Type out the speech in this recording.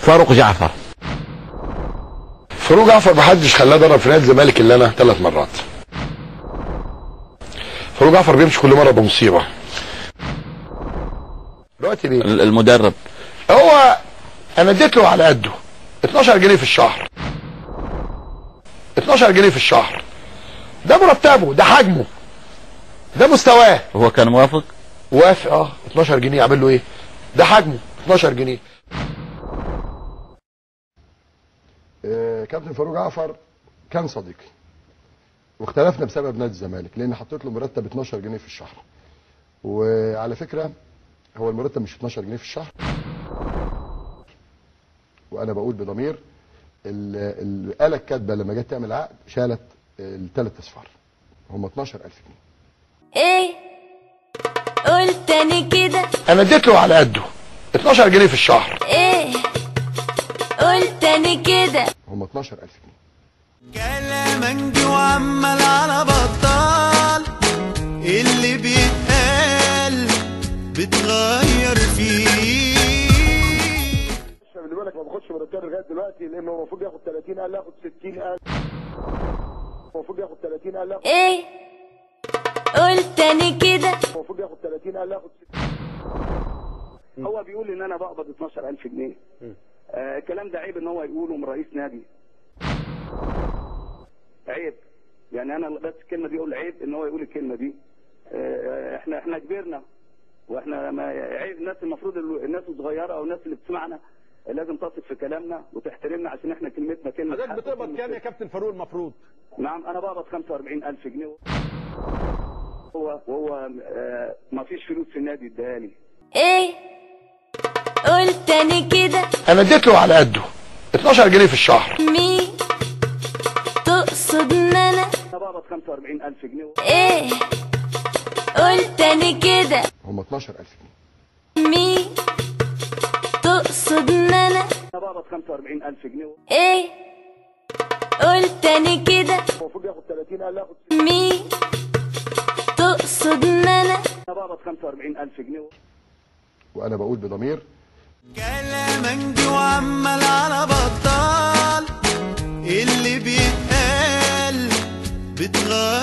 فاروق جعفر فاروق جعفر محدش خلاه ضرب في نادي الزمالك الا انا ثلاث مرات فاروق جعفر بيمشي كل مره بمصيبه دلوقتي ليه ال- المدرب هو انا اديت له على قده 12 جنيه في الشهر 12 جنيه في الشهر ده مرتبه ده حجمه ده مستواه هو كان موافق وافق اه 12 جنيه اعمل له ايه ده حجمه 12 جنيه كابتن فاروق جعفر كان صديقي واختلفنا بسبب نادي الزمالك لان حطيت له مرتب 12 جنيه في الشهر وعلى فكره هو المرتب مش 12 جنيه في الشهر وانا بقول بضمير ال- الاله الكاتبه لما جت تعمل عقد شالت الثلاث اصفار هم 12000 جنيه ايه قول تاني كده انا اديت له على قده 12 جنيه في الشهر ايه قول تاني كده هم 12000 جنيه كلامنجي وعمال على بطال اللي بيتقال بتغير فيه خلي بالك ما باخدش مرتب لغايه دلوقتي لان هو المفروض ياخد 30 قال ياخد 60 قال المفروض ياخد 30 قال ياخد ايه قول تاني كده المفروض ياخد 30 قال ياخد 60 هو بيقول ان انا بقبض 12000 جنيه آه الكلام ده عيب ان هو يقوله من رئيس نادي عيب يعني انا بس الكلمه دي اقول عيب ان هو يقول الكلمه دي آه احنا احنا كبرنا واحنا ما عيب الناس المفروض ال- الناس الصغيره او الناس اللي بتسمعنا لازم تثق في كلامنا وتحترمنا عشان احنا كلمتنا كلمه حضرتك حق بتقبض وكلمة كام يا صدق. كابتن فاروق المفروض نعم انا بقبض 45000 جنيه هو وهو آه ما فيش فلوس في النادي اداني ايه قول تاني كده انا اديت له على قده 12 جنيه في الشهر مي تقصد ان انا انا بقبض 45000 جنيه ايه قول تاني كده هم 12000 جنيه مي تقصد ان انا انا بقبض 45000 جنيه ايه قول تاني كده المفروض ياخد 30 قال ياخد مي تقصد ان انا انا بقبض 45000 جنيه وانا بقول بضمير كلامنجي وعمال على بطال اللي بيتقال بتغير